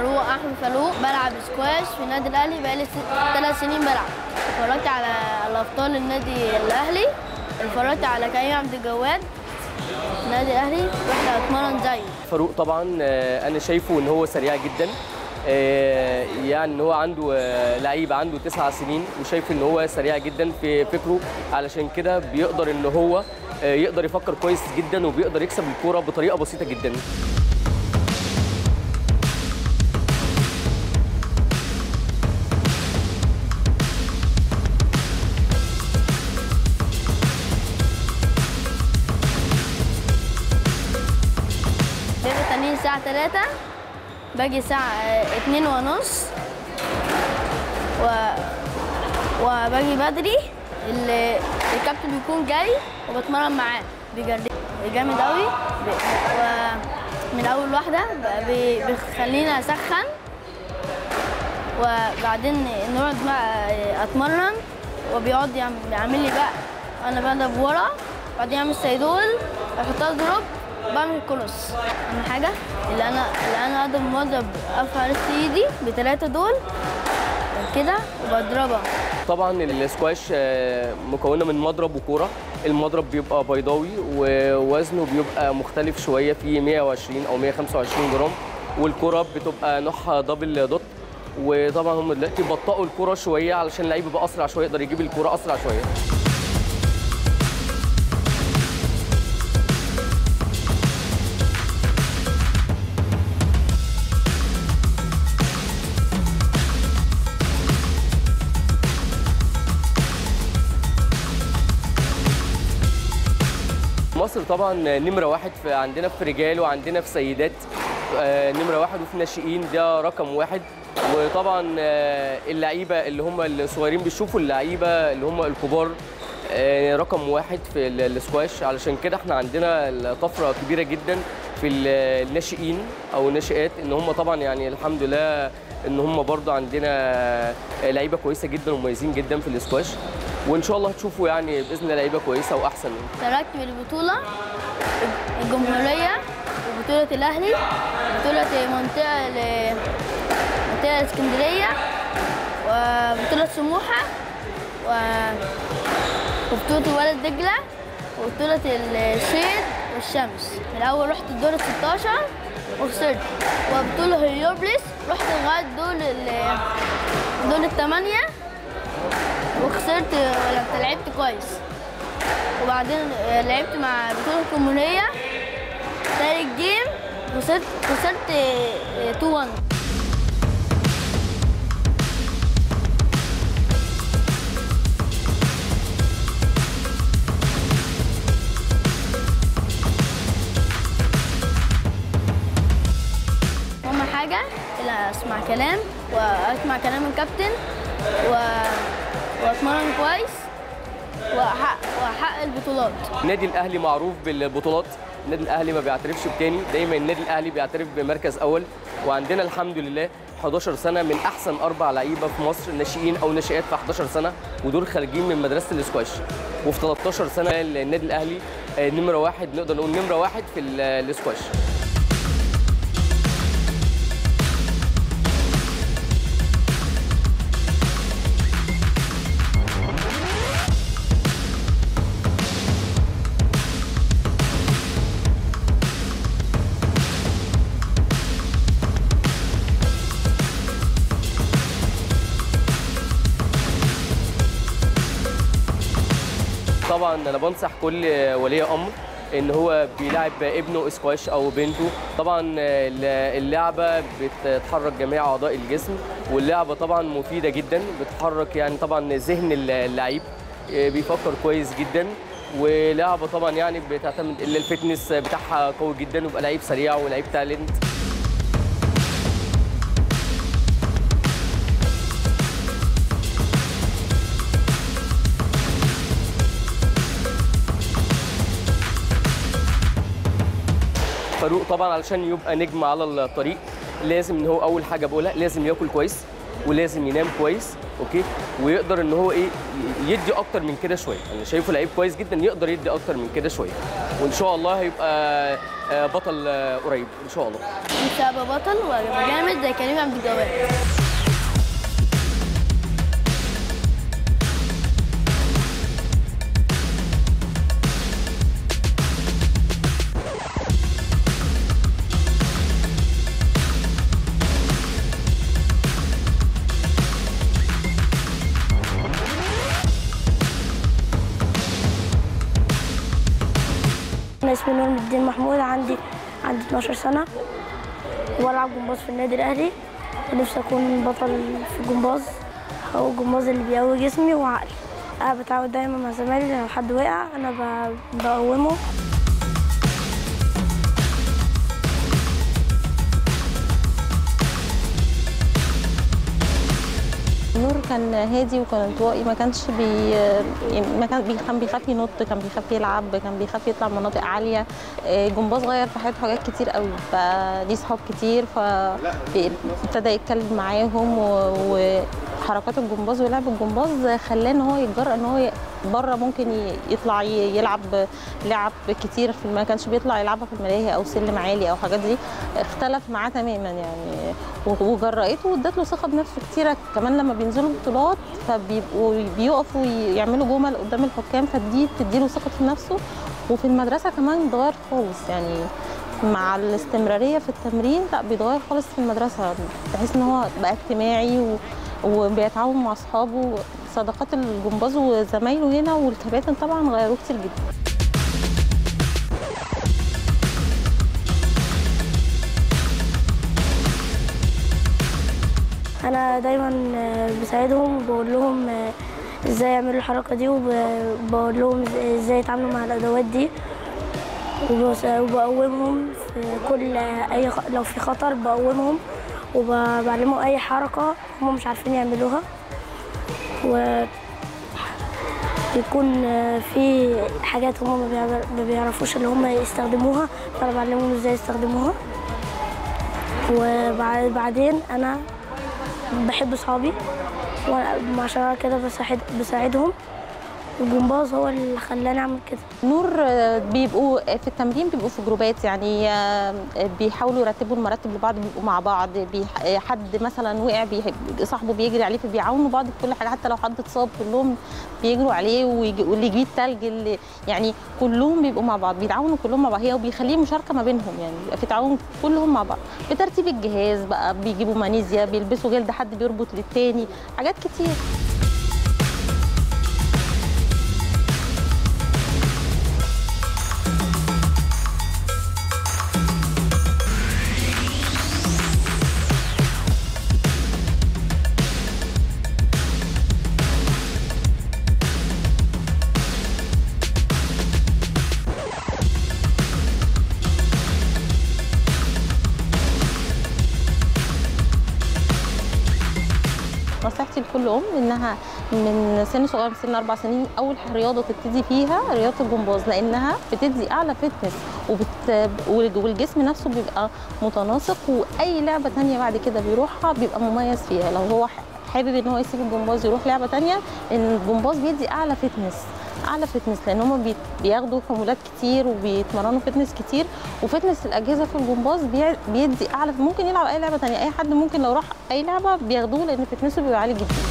فاروق احمد فاروق بلعب سكواش في النادي الاهلي بقالي ثلاث سنين بلعب اتفرجت على الابطال النادي الاهلي اتفرجت على كريم عبد الجواد في النادي الاهلي رحت اتمرن زيه فاروق طبعا آه، انا شايفه ان هو سريع جدا آه، يعني ان هو عنده آه، لعيب عنده تسع سنين وشايف ان هو سريع جدا في فكره علشان كده بيقدر ان هو آه، يقدر يفكر كويس جدا وبيقدر يكسب الكوره بطريقه بسيطه جدا بيبقى التمرين الساعة 3 باجي الساعة اتنين ونص و... وباجي بدري ال- الكابتن بيكون جاي وبتمرن معاه بيجرد جامد قوي ب... ومن أول واحدة ب- بي- بيخليني أسخن وبعدين نقعد بقى أتمرن وبيقعد يعم- يعمل لي بقى أنا بقلب ورا بعدين يعمل سيدول أحطها دروب بعمل كروس أهم حاجة اللي أنا اللي أنا أقدر مضرب أرفع ريست إيدي بتلاتة دول كده وبضربها طبعا السكواش آه، مكونه من مضرب وكوره المضرب بيبقى بيضاوي ووزنه بيبقى مختلف شويه في 120 او 125 جرام والكره بتبقى نوعها دبل دوت وطبعا هم دلوقتي بطئوا الكره شويه علشان اللعيب يبقى اسرع شويه يقدر يجيب الكره اسرع شويه مصر طبعا نمره واحد في عندنا في رجال وعندنا في سيدات آه، نمره واحد وفي ناشئين ده رقم واحد وطبعا آه، اللعيبه اللي هم الصغيرين بيشوفوا اللعيبه اللي هم الكبار آه، رقم واحد في ال- السكواش علشان كده احنا عندنا طفره كبيره جدا في ال- الناشئين او الناشئات ان هم طبعا يعني الحمد لله ان هم برضو عندنا لعيبه كويسه جدا ومميزين جدا في السكواش وان شاء الله هتشوفوا يعني باذن الله لعيبه كويسه واحسن اشتركت بالبطولة الجمهورية وبطولة الأهلي بطولة منطقة ل- منطقة الإسكندرية وبطولة سموحة و... وبطولة ولد دجلة وبطولة الصيد والشمس الأول رحت الدور ال 16 وخسرت وبطولة هليوبلس رحت لغاية دول ال دول الثمانية وخسرت لما لعبت كويس وبعدين آه، لعبت مع بطولة الجمهورية تالت جيم خسرت خسرت 2 1 أهم حاجة إلا أسمع كلام وأسمع كلام الكابتن و... وأتمرن كويس وأحقق وأحقق البطولات النادي الاهلي معروف بالبطولات النادي الاهلي ما بيعترفش بتاني دايما النادي الاهلي بيعترف بمركز اول وعندنا الحمد لله 11 سنه من احسن اربع لعيبه في مصر ناشئين او ناشئات في 11 سنه ودول خارجين من مدرسه الاسكواش وفي 13 سنه النادي الاهلي آه، نمره واحد نقدر نقول نمره واحد في ال- الاسكواش طبعا انا بنصح كل ولي امر ان هو بيلعب ابنه اسكواش او بنته طبعا اللعبه بتحرك جميع اعضاء الجسم واللعبه طبعا مفيده جدا بتحرك يعني طبعا ذهن اللعيب بيفكر كويس جدا ولعبه طبعا يعني بتعتمد ان الفتنس بتاعها قوي جدا ويبقى لعيب سريع ولعيب تالنت فاروق طبعا علشان يبقى نجم على الطريق لازم ان هو اول حاجه بقولها لازم ياكل كويس ولازم ينام كويس اوكي ويقدر ان هو ايه يدي اكتر من كده شويه انا شايفه لعيب كويس جدا يقدر يدي اكتر من كده شويه وان شاء الله هيبقى آه، بطل آه، قريب ان شاء الله نفسي ابقى بطل وابقى جامد زي كريم عبد الجواد أنا اسمي نور الدين محمود عندي عندي 12 سنة وبلعب جمباز في النادي الأهلي ونفسي أكون بطل في الجمباز هو الجمباز اللي بيقوي جسمي وعقلي أنا بتعود دايما مع زمايلي لو حد وقع أنا ب- بقومه نور كان هادي وكان انطوائي ما كانش بي يعني ما كان بي- كان بيخاف ينط كان بيخاف يلعب كان بيخاف يطلع مناطق عاليه آه، جمباز غير في حياته حاجات كتير قوي فليه صحاب كتير فابتدى يتكلم معاهم و- وحركات الجمباز ولعب الجمباز خلاه ان هو يتجرأ ان هو ي- بره ممكن ي- يطلع ي- يلعب لعب كتير في ما كانش بيطلع يلعبها في الملاهي او سلم عالي او حاجات دي اختلف معاه تماما يعني و- وجرأته وادت له ثقه بنفسه كتيره كمان لما بينزلوا بطولات فبيبقوا بيقفوا ي- يعملوا جمل قدام الحكام فدي بتديله ثقه في نفسه وفي المدرسه كمان اتغير خالص يعني مع الاستمراريه في التمرين لا بيتغير خالص في المدرسه بحيث ان هو بقى اجتماعي و... وبيتعاون مع اصحابه صداقات الجمباز وزمايله هنا والكباتن طبعا غيروه كتير جدا أنا دايما آه، بساعدهم وبقول لهم آه، إزاي يعملوا الحركة دي وبقول لهم إز- إزاي يتعاملوا مع الأدوات دي وبس- وبقومهم في كل أي خ- لو في خطر بقومهم وبعلمهم أي حركة هم مش عارفين يعملوها و بيكون آه، في حاجات هم ما بيعر- ما بيعرفوش اللي هم يستخدموها فأنا بعلمهم إزاي يستخدموها وبعدين أنا بحب صحابي وعشان كده بساعد بساعدهم الجمباز هو اللي خلاني اعمل كده نور آه، بيبقوا في التمرين بيبقوا في جروبات يعني آه، بيحاولوا يرتبوا المراتب لبعض بيبقوا مع بعض بيح- آه، حد مثلا وقع بيح- صاحبه بيجري عليه فبيعاونوا بعض في كل حاجه حتى لو حد اتصاب كلهم بيجروا عليه ويجي- واللي يجيب تلج اللي يعني كلهم بيبقوا مع بعض بيتعاونوا كلهم مع بعض هي وبيخليه مشاركه ما بينهم يعني بيبقى في تعاون كلهم مع بعض بترتيب الجهاز بقى بيجيبوا مانيزيا بيلبسوا جلد حد بيربط للتاني حاجات كتير نصيحتي لكل ام انها من سن صغير من سن اربع سنين اول رياضه تبتدي فيها رياضه الجمباز لانها بتدي اعلى فتنس وبت... والجسم نفسه بيبقى متناسق واي لعبه تانية بعد كده بيروحها بيبقى مميز فيها لو هو حابب ان هو يسيب الجمباز يروح لعبه تانية ان الجمباز بيدي اعلى فتنس اعلى فتنس لان هم بي- بياخدوا حمولات كتير وبيتمرنوا فتنس كتير وفتنس الاجهزه في الجمباز بي- بيدي اعلى ممكن يلعب اي لعبه تانية اي حد ممكن لو راح اي لعبه بياخدوه لان فتنسه بيبقى عالي جدا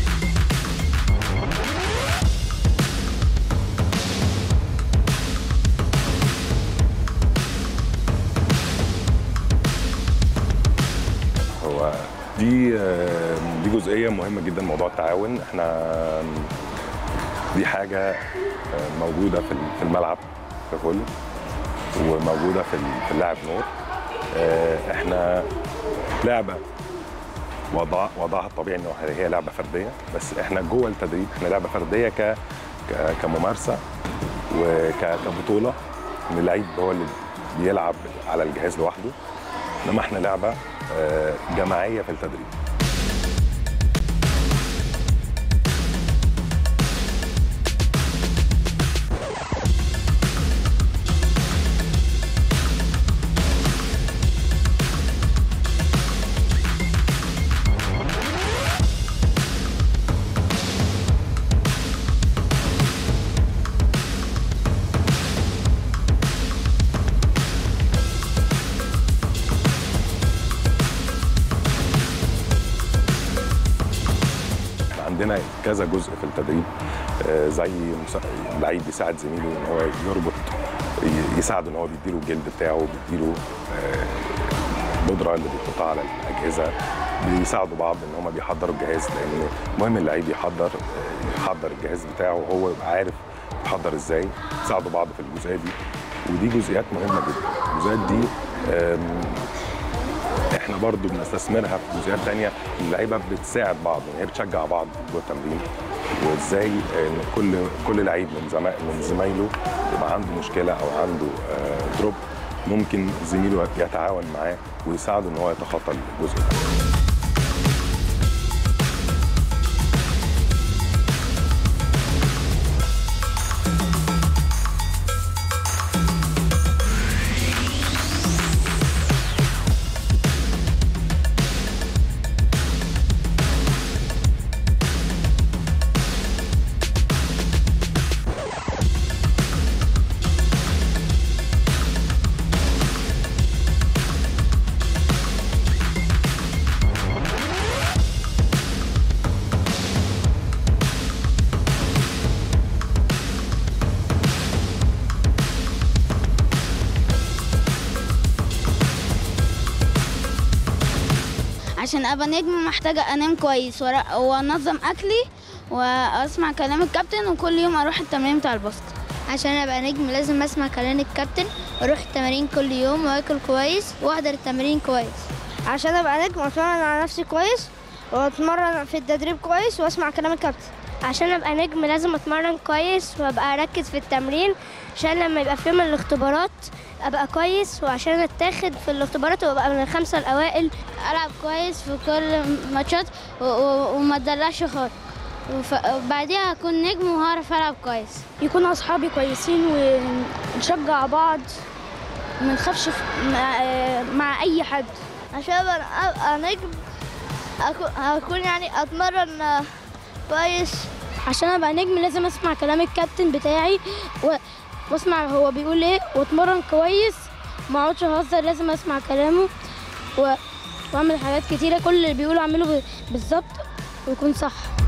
هو دي آه، دي جزئيه مهمه جدا موضوع التعاون احنا دي حاجه آه، موجوده في في الملعب ككل وموجوده في ال- في اللاعب نور آه، احنا لعبه وضع وضعها الطبيعي انه هي لعبه فرديه بس احنا جوه التدريب احنا لعبه فرديه ك ك- كممارسه وكبطوله ان اللعيب هو اللي بيلعب على الجهاز لوحده انما احنا لعبه آه، جماعيه في التدريب كذا جزء في التدريب آه، زي مسا- لعيب بيساعد زميله ان هو يربط ي- يساعده ان هو بيديله الجلد بتاعه بيديله آه، البودره اللي بيحطها على الاجهزه بيساعدوا بعض ان هم بيحضروا الجهاز لان مهم اللعيب يحضر آه، يحضر الجهاز بتاعه وهو يبقى عارف يحضر ازاي يساعدوا بعض في الجزئيه دي ودي جزئيات مهمه جدا الجزئيات دي آم، احنا برضو بنستثمرها في جزئيات تانية اللعيبه بتساعد بعض يعني هي بتشجع بعض جوه التمرين وازاي ان كل كل لعيب من زما من زمايله يبقى عنده مشكله او عنده آه، دروب ممكن زميله يتعاون معاه ويساعده ان هو يتخطى الجزء ده عشان ابقى نجم محتاجه انام كويس وأر- وانظم اكلي واسمع كلام الكابتن وكل يوم اروح التمرين بتاع الباسكت عشان ابقى نجم لازم اسمع كلام الكابتن واروح التمارين كل يوم واكل كويس واحضر التمرين كويس عشان ابقى نجم اتمرن على نفسي كويس واتمرن في التدريب كويس واسمع كلام الكابتن عشان ابقى نجم لازم اتمرن كويس وابقى اركز في التمرين عشان لما يبقى في يوم من الاختبارات ابقى كويس وعشان اتاخد في الاختبارات وابقى من الخمسه الاوائل العب كويس في كل ماتشات و- و- وما اتدلعش خالص وف- وبعديها هكون نجم وهعرف العب كويس يكون اصحابي كويسين ونشجع بعض وما نخافش مع, مع اي حد عشان ابقى ابقى نجم أكون, هكون يعني اتمرن آه، كويس عشان ابقى نجم لازم اسمع كلام الكابتن بتاعي و... واسمع هو بيقول ايه واتمرن كويس ما اقعدش اهزر لازم اسمع كلامه و... واعمل حاجات كتيره كل اللي بيقوله اعمله ب... بالظبط ويكون صح